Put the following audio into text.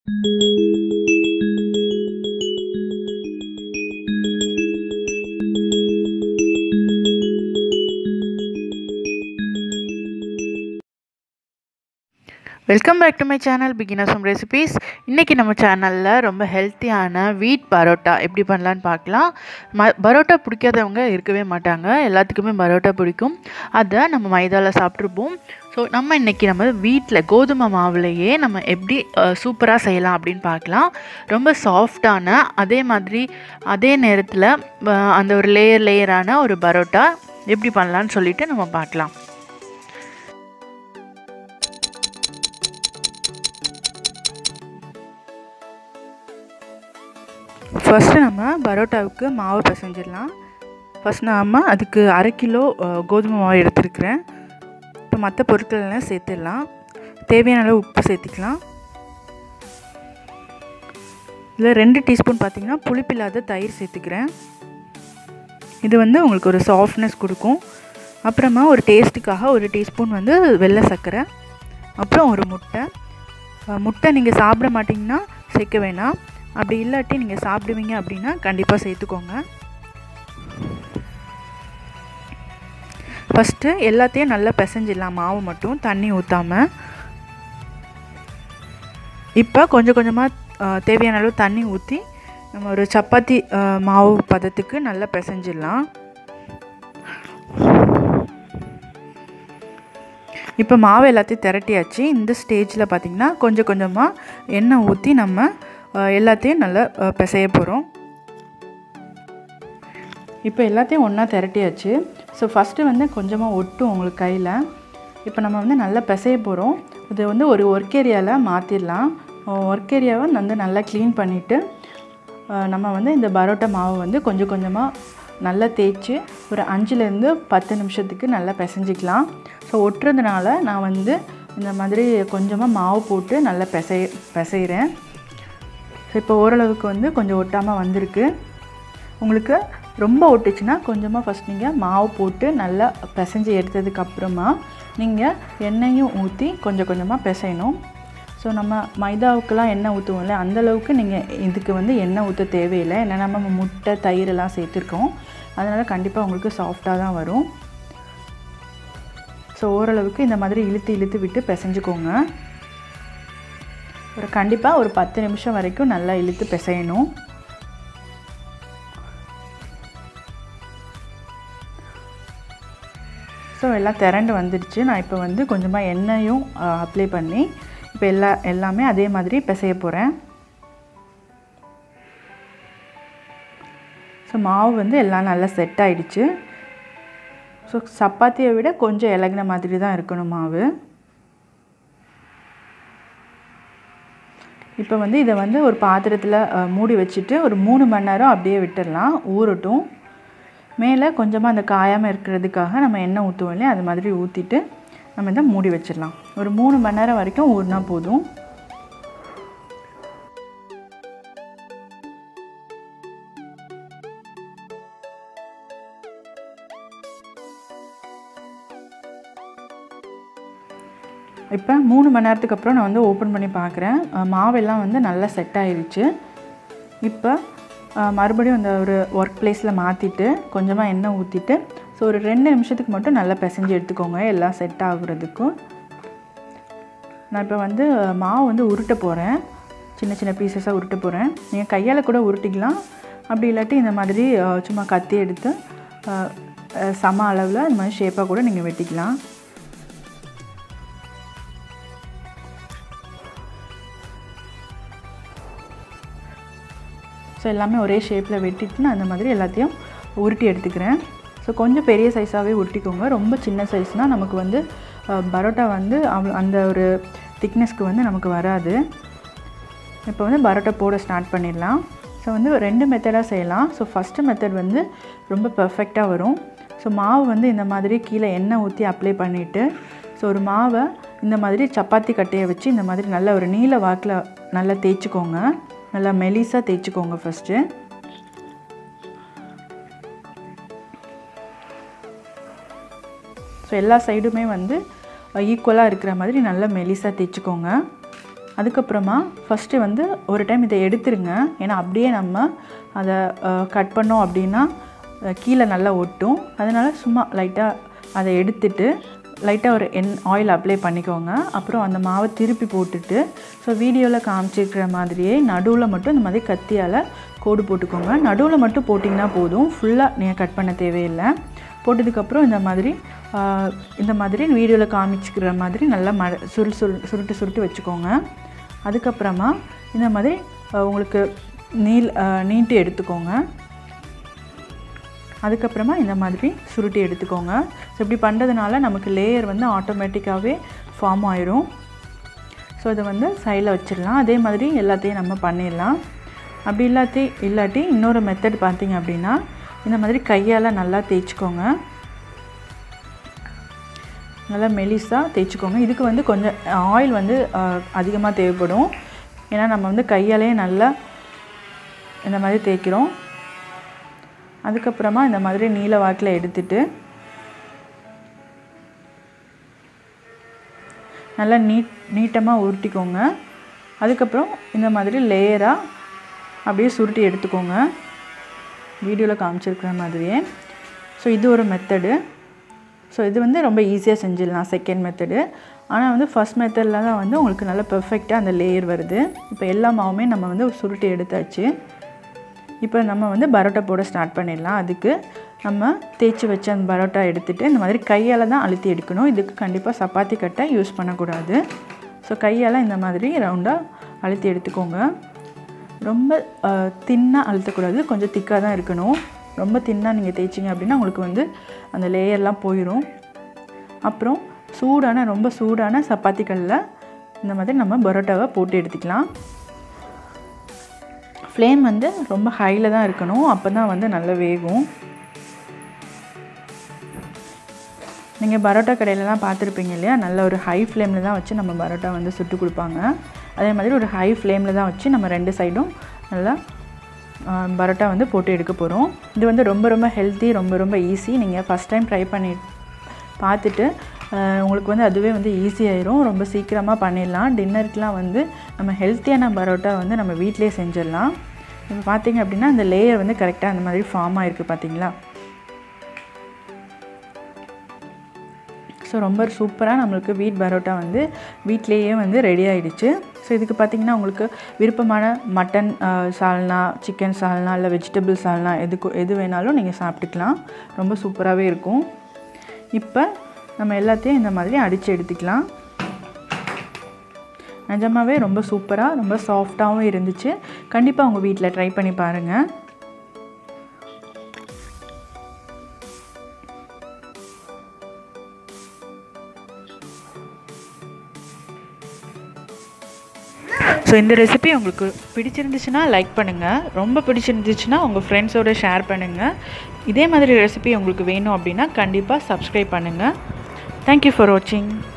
welcome back to my channel beginners home recipes இன்றைக்கி நம்ம சேனலில் ரொம்ப ஹெல்த்தியான வீட் பரோட்டா எப்படி பண்ணலான்னு பார்க்கலாம் ம பரோட்டா பிடிக்காதவங்க இருக்கவே மாட்டாங்க எல்லாத்துக்குமே பரோட்டா பிடிக்கும் அதை நம்ம மைதாவில் சாப்பிட்ருப்போம் ஸோ நம்ம இன்றைக்கி நம்ம வீட்டில் கோதுமை மாவுலையே நம்ம எப்படி சூப்பராக செய்யலாம் அப்படின்னு பார்க்கலாம் ரொம்ப சாஃப்டான அதே மாதிரி அதே நேரத்தில் அந்த ஒரு லேயர் லேயரான ஒரு பரோட்டா எப்படி பண்ணலான்னு சொல்லிட்டு நம்ம பார்க்கலாம் ஃபஸ்ட்டு நம்ம பரோட்டாவுக்கு மாவு பிசைஞ்சிடலாம் ஃபஸ்ட் நாம் அதுக்கு அரை கிலோ கோதுமை மாவு எடுத்துருக்கிறேன் இப்போ மற்ற பொருட்கள் எல்லாம் சேர்த்துடலாம் தேவையான அளவு உப்பு சேர்த்திக்கலாம் இதில் ரெண்டு டீஸ்பூன் பார்த்திங்கன்னா புளிப்பில்லாத தயிர் சேர்த்துக்கிறேன் இது வந்து உங்களுக்கு ஒரு சாஃப்ட்னஸ் கொடுக்கும் அப்புறமா ஒரு டேஸ்ட்டுக்காக ஒரு டீஸ்பூன் வந்து வெள்ளை சர்க்கரை அப்புறம் ஒரு முட்டை முட்டை நீங்கள் சாப்பிட மாட்டிங்கன்னா சேர்க்க வேணாம் அப்படி இல்லாட்டி நீங்கள் சாப்பிடுவீங்க அப்படின்னா கண்டிப்பாக சேர்த்துக்கோங்க ஃபஸ்ட்டு எல்லாத்தையும் நல்லா பிசைஞ்சிடலாம் மாவு மட்டும் தண்ணி ஊற்றாமல் இப்போ கொஞ்சம் கொஞ்சமாக தேவையான அளவு தண்ணி ஊற்றி நம்ம ஒரு சப்பாத்தி மாவு பதத்துக்கு நல்லா பிசைஞ்சிடலாம் இப்போ மாவு எல்லாத்தையும் திரட்டியாச்சு இந்த ஸ்டேஜில் பார்த்திங்கன்னா கொஞ்சம் கொஞ்சமாக எண்ணெய் ஊற்றி நம்ம எல்லாத்தையும் நல்லா பிசைய போகிறோம் இப்போ எல்லாத்தையும் ஒன்றா திரட்டியாச்சு ஸோ ஃபஸ்ட்டு வந்து கொஞ்சமாக ஒட்டும் உங்களுக்கு கையில் இப்போ நம்ம வந்து நல்லா பிசைய போகிறோம் இது வந்து ஒரு ஒர்க் ஏரியாவில் மாற்றிடலாம் ஒர்க் ஏரியாவை வந்து நல்லா க்ளீன் பண்ணிவிட்டு நம்ம வந்து இந்த பரோட்டா மாவு வந்து கொஞ்சம் கொஞ்சமாக நல்லா தேய்ச்சி ஒரு அஞ்சுலேருந்து பத்து நிமிஷத்துக்கு நல்லா பிசைஞ்சிக்கலாம் ஸோ ஒட்டுறதுனால நான் வந்து இந்த மாதிரி கொஞ்சமாக மாவு போட்டு நல்லா பிசை பிசைகிறேன் ஸோ இப்போ ஓரளவுக்கு வந்து கொஞ்சம் ஒட்டாமல் வந்திருக்கு உங்களுக்கு ரொம்ப ஒட்டுச்சுன்னா கொஞ்சமாக ஃபஸ்ட் நீங்கள் மாவு போட்டு நல்லா பிசைஞ்சு எடுத்ததுக்கப்புறமா நீங்கள் எண்ணெயும் ஊற்றி கொஞ்சம் கொஞ்சமாக பிசையணும் ஸோ நம்ம மைதாவுக்கெலாம் எண்ணெய் ஊற்றுவோம்ல அந்தளவுக்கு நீங்கள் இதுக்கு வந்து எண்ணெய் ஊற்ற தேவையில்லை ஏன்னா நம்ம முட்டை தயிரெல்லாம் சேர்த்துருக்கோம் அதனால் கண்டிப்பாக உங்களுக்கு சாஃப்டாக தான் வரும் ஸோ ஓரளவுக்கு இந்த மாதிரி இழுத்து இழுத்து விட்டு பிசைஞ்சுக்கோங்க ஒரு கண்டிப்பாக ஒரு பத்து நிமிஷம் வரைக்கும் நல்லா இழுத்து பிசையணும் ஸோ எல்லாம் திரண்டு வந்துடுச்சு நான் இப்போ வந்து கொஞ்சமாக எண்ணெயும் அப்ளை பண்ணி இப்போ எல்லா எல்லாமே அதே மாதிரி பிசைய போகிறேன் ஸோ மாவு வந்து எல்லாம் நல்லா செட் ஆகிடுச்சு ஸோ சப்பாத்தியை விட கொஞ்சம் இலகின மாதிரி தான் இருக்கணும் மாவு இப்போ வந்து இதை வந்து ஒரு பாத்திரத்தில் மூடி வச்சுட்டு ஒரு மூணு மணி நேரம் அப்படியே விட்டுடலாம் ஊறட்டும் மேலே கொஞ்சமாக அந்த காயாமல் இருக்கிறதுக்காக நம்ம எண்ணெய் ஊற்றுவோம் இல்லையா அது மாதிரி ஊற்றிட்டு நம்ம இதை மூடி வச்சிடலாம் ஒரு மூணு மணி நேரம் வரைக்கும் ஊறினா போதும் இப்போ மூணு மணி நேரத்துக்கு அப்புறம் நான் வந்து ஓப்பன் பண்ணி பார்க்குறேன் மாவெல்லாம் வந்து நல்லா செட் ஆயிடுச்சு இப்போ மறுபடியும் அந்த ஒரு ஒர்க் பிளேஸில் மாற்றிட்டு கொஞ்சமாக எண்ணெய் ஊற்றிட்டு ஸோ ஒரு ரெண்டு நிமிஷத்துக்கு மட்டும் நல்லா பிசைஞ்சு எடுத்துக்கோங்க எல்லாம் செட் ஆகுறதுக்கும் நான் இப்போ வந்து மாவு வந்து உருட்ட போகிறேன் சின்ன சின்ன பீசஸாக உருட்ட போகிறேன் நீங்கள் கையால் கூட உருட்டிக்கலாம் அப்படி இல்லாட்டி இந்த மாதிரி சும்மா கத்தி எடுத்து சம அளவில் இந்த மாதிரி ஷேப்பாக கூட நீங்கள் வெட்டிக்கலாம் ஸோ எல்லாமே ஒரே ஷேப்பில் வெட்டிட்டு நான் அந்த மாதிரி எல்லாத்தையும் உருட்டி எடுத்துக்கிறேன் ஸோ கொஞ்சம் பெரிய சைஸாகவே உருட்டிக்கோங்க ரொம்ப சின்ன சைஸ்னால் நமக்கு வந்து பரோட்டா வந்து அவ்வளோ அந்த ஒரு திக்னஸ்க்கு வந்து நமக்கு வராது இப்போ வந்து பரோட்டா போட ஸ்டார்ட் பண்ணிடலாம் ஸோ வந்து ரெண்டு மெத்தடாக செய்யலாம் ஸோ ஃபஸ்ட்டு மெத்தட் வந்து ரொம்ப பர்ஃபெக்டாக வரும் ஸோ மாவு வந்து இந்த மாதிரி கீழே எண்ணெய் ஊற்றி அப்ளை பண்ணிவிட்டு ஸோ ஒரு மாவை இந்த மாதிரி சப்பாத்தி கட்டையை வச்சு இந்த மாதிரி நல்ல ஒரு நீல வாக்கில் நல்லா தேய்ச்சிக்கோங்க நல்லா மெலிசாக தேய்ச்சிக்கோங்க ஃபஸ்ட்டு ஸோ எல்லா சைடுமே வந்து ஈக்குவலாக இருக்கிற மாதிரி நல்லா மெலிசாக தேய்ச்சிக்கோங்க அதுக்கப்புறமா ஃபஸ்ட்டு வந்து ஒரு டைம் இதை எடுத்துருங்க ஏன்னா அப்படியே நம்ம அதை கட் பண்ணோம் அப்படின்னா அஹ், கீழே நல்லா ஒட்டும் அதனால் சும்மா லைட்டாக அதை எடுத்துட்டு லைட்டாக ஒரு எண் ஆயில் அப்ளை பண்ணிக்கோங்க அப்புறம் அந்த மாவை திருப்பி போட்டுட்டு ஸோ வீடியோவில் காமிச்சிருக்கிற மாதிரியே நடுவில் மட்டும் இந்த மாதிரி கத்தியால் கோடு போட்டுக்கோங்க நடுவில் மட்டும் போட்டிங்கன்னா போதும் ஃபுல்லாக நீங்கள் கட் பண்ண தேவையில்லை போட்டதுக்கப்புறம் இந்த மாதிரி ஆஹ், இந்த மாதிரி வீடியோவில் காமிச்சிக்கிற மாதிரி நல்லா ம சுருள் சுருள் சுருட்டு சுருட்டு வச்சுக்கோங்க அதுக்கப்புறமா இந்த மாதிரி ஆஹ், உங்களுக்கு நீள் ஆஹ், நீட்டு எடுத்துக்கோங்க அதுக்கப்புறமா இந்த மாதிரி சுருட்டி எடுத்துக்கோங்க ஸோ இப்படி பண்ணுறதுனால நமக்கு லேயர் வந்து ஆட்டோமேட்டிக்காகவே ஃபார்ம் ஆயிரும் ஸோ இதை வந்து சைடில் வச்சிடலாம் அதே மாதிரி எல்லாத்தையும் நம்ம பண்ணிடலாம் அப்படி இல்லாட்டி இல்லாட்டி இன்னொரு மெத்தட் பார்த்தீங்க அப்படின்னா இந்த மாதிரி கையால் நல்லா தேய்ச்சிக்கோங்க நல்லா மெலிசாக தேய்ச்சிக்கோங்க இதுக்கு வந்து கொஞ்சம் ஆயில் வந்து அதிகமாக தேவைப்படும் ஏன்னா நம்ம வந்து கையாலே நல்லா இந்த மாதிரி தேய்க்கிறோம் அதுக்கப்புறமா இந்த மாதிரி நீல வாக்கில் எடுத்துட்டு நல்லா நீட் நீட்டமாக உருட்டிக்கோங்க அதுக்கப்புறம் இந்த மாதிரி லேயராக அப்படியே சுருட்டி எடுத்துக்கோங்க வீடியோவில் காமிச்சிருக்கிற மாதிரியே ஸோ இது ஒரு மெத்தடு ஸோ இது வந்து ரொம்ப ஈஸியாக செஞ்சிடலாம் செகண்ட் மெத்தடு ஆனால் வந்து ஃபஸ்ட் மெத்தடில் தான் வந்து உங்களுக்கு நல்லா பெர்ஃபெக்டாக அந்த லேயர் வருது இப்போ எல்லா மாவுமே நம்ம வந்து சுருட்டி எடுத்தாச்சு இப்போ நம்ம வந்து பரோட்டா போட ஸ்டார்ட் பண்ணிடலாம் அதுக்கு நம்ம தேய்ச்சி வச்ச அந்த பரோட்டா எடுத்துகிட்டு இந்த மாதிரி கையால் தான் அழுத்தி எடுக்கணும் இதுக்கு கண்டிப்பாக சப்பாத்தி கட்டை யூஸ் பண்ணக்கூடாது ஸோ கையால் இந்த மாதிரி ரவுண்டாக அழுத்தி எடுத்துக்கோங்க ரொம்ப தின்னாக அழுத்தக்கூடாது கொஞ்சம் திக்காக தான் இருக்கணும் ரொம்ப தின்னாக நீங்கள் தேய்ச்சிங்க அப்படின்னா உங்களுக்கு வந்து அந்த லேயர்லாம் போயிடும் அப்புறம் சூடான ரொம்ப சூடான சப்பாத்தி கல்லில் இந்த மாதிரி நம்ம பரோட்டாவை போட்டு எடுத்துக்கலாம் ஃப்ளேம் வந்து ரொம்ப ஹையில் தான் இருக்கணும் அப்போ தான் வந்து நல்லா வேகும் நீங்கள் பரோட்டா கடையிலலாம் பார்த்துருப்பீங்க இல்லையா நல்ல ஒரு ஹை ஃப்ளேமில் தான் வச்சு நம்ம பரோட்டா வந்து சுட்டு கொடுப்பாங்க அதே மாதிரி ஒரு ஹை ஃப்ளேமில் தான் வச்சு நம்ம ரெண்டு சைடும் நல்லா ஆ, பரோட்டா வந்து போட்டு எடுக்க போகிறோம் இது வந்து ரொம்ப ரொம்ப ஹெல்த்தி ரொம்ப ரொம்ப ஈஸி நீங்கள் ஃபஸ்ட் டைம் ட்ரை பண்ணி பார்த்துட்டு ஆ, உங்களுக்கு வந்து அதுவே வந்து ஈஸியாயிரும் ரொம்ப சீக்கிரமாக பண்ணிடலாம் டின்னருக்குலாம் வந்து நம்ம ஹெல்த்தியான பரோட்டா வந்து நம்ம வீட்டிலேயே செஞ்சிடலாம் இப்போ பார்த்தீங்க அப்படின்னா அந்த லேயர் வந்து கரெக்டாக அந்த மாதிரி ஃபார்ம் ஆயிருக்கு பார்த்தீங்களா ஸோ ரொம்ப சூப்பராக நம்மளுக்கு வீட் பரோட்டா வந்து வீட்லேயே வந்து ரெடி ஆயிடுச்சு ஸோ இதுக்கு பார்த்தீங்கன்னா உங்களுக்கு விருப்பமான மட்டன் சால்னா சிக்கன் சால்னா இல்லை வெஜிடபிள் சால்னா எதுக்கு எது வேணாலும் நீங்கள் சாப்பிட்டுக்கலாம் ரொம்ப சூப்பராகவே இருக்கும் இப்போ நம்ம எல்லாத்தையும் இந்த மாதிரி அடித்து எடுத்துக்கலாம் நிஜமாவே ரொம்ப சூப்பராக ரொம்ப சாஃப்டாகவும் இருந்துச்சு கண்டிப்பாக உங்கள் வீட்டில் ட்ரை பண்ணி பாருங்கள் ஸோ இந்த ரெசிபி உங்களுக்கு பிடிச்சிருந்துச்சுன்னா லைக் பண்ணுங்கள் ரொம்ப பிடிச்சிருந்துச்சுன்னா உங்கள் ஃப்ரெண்ட்ஸோட ஷேர் பண்ணுங்கள் இதே மாதிரி ரெசிபி உங்களுக்கு வேணும் அப்படின்னா கண்டிப்பாக சப்ஸ்கிரைப் பண்ணுங்கள் தேங்க்யூ ஃபார் வாட்சிங்